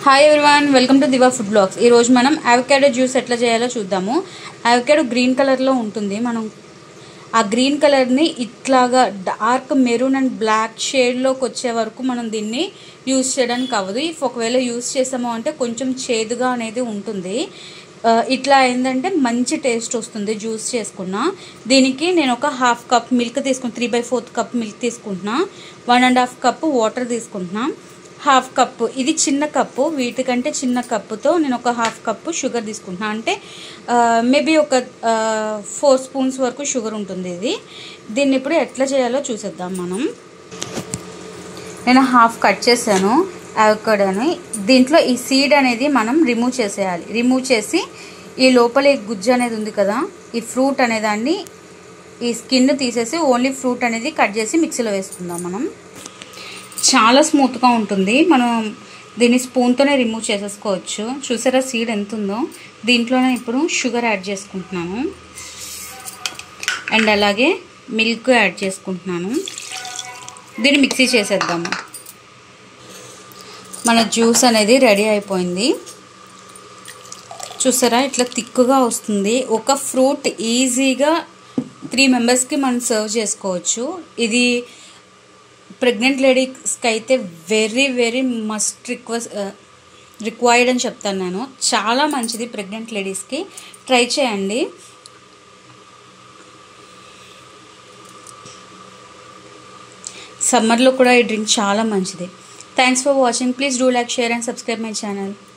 hi everyone welcome to Diva food blogs ఈ రోజు మనం అవకాడో జ్యూస్ ఎట్లా చేయాలో చూద్దాము అవకాడో గ్రీన్ కలర్లో ఉంటుంది మనం ఆ గ్రీన్ కలర్ని ఇట్లాగా డార్క్ మెరూన్ అండ్ బ్లాక్ షేడ్లోకి వచ్చే వరకు మనం దీన్ని యూస్ చేయడానికి అవ్వదు ఇఫ్ ఒకవేళ యూస్ చేసాము అంటే కొంచెం చేదుగా అనేది ఉంటుంది ఆ, ఇట్లా ఏంటంటే మంచి టేస్ట్ వస్తుంది జ్యూస్ చేసుకున్నా దీనికి నేను ఒక హాఫ్ కప్ మిల్క్ తీసుకుని three by fourth cup milk తీసుకుంటున్నా one and half cup water తీసుకుంటున్నా హాఫ్ కప్పు ఇది చిన్న కప్పు వీటికంటే చిన్న కప్పుతో నేను ఒక హాఫ్ కప్పు షుగర్ తీసుకుంటున్నా అంటే మేబీ ఒక ఫోర్ స్పూన్స్ వరకు షుగర్ ఉంటుంది ఇది దీన్ని ఇప్పుడు ఎట్లా చేయాలో చూసేద్దాం మనం నేను హాఫ్ కట్ చేశాను అవకాడోని దీంట్లో ఈ సీడ్ అనేది మనం రిమూవ్ చేసేయాలి రిమూవ్ చేసి ఈ లోపల ఈ గుజ్జు అనేది ఉంది కదా ఈ ఫ్రూట్ అనే దాన్ని ఈ స్కిన్ తీసేసి ఓన్లీ ఫ్రూట్ అనేది కట్ చేసి మిక్సీలో వేసుకుందాం మనం చాలా స్మూత్గా ఉంటుంది మనం దీన్ని స్పూన్తోనే రిమూవ్ చేసేసుకోవచ్చు చూసారా సీడ్ ఎంత ఉందో దీంట్లోనే ఇప్పుడు షుగర్ యాడ్ చేసుకుంటున్నాను అండ్ అలాగే మిల్క్ యాడ్ చేసుకుంటున్నాను దీన్ని మిక్సీ చేసేద్దాము మన జ్యూస్ అనేది రెడీ అయిపోయింది చూసారా ఇట్లా తిక్కుగా వస్తుంది ఒక ఫ్రూట్ ఈజీగా త్రీ మెంబర్స్కి మనం సర్వ్ చేసుకోవచ్చు ఇది ప్రెగ్నెంట్ లేడీస్కి అయితే very very must request required అని చెప్తాను నేను చాలా మంచిది ప్రెగ్నెంట్ లేడీస్కి ట్రై చేయండి సమ్మర్లో కూడా ఈ డ్రింక్ చాలా మంచిది thanks for watching please do like share and subscribe my channel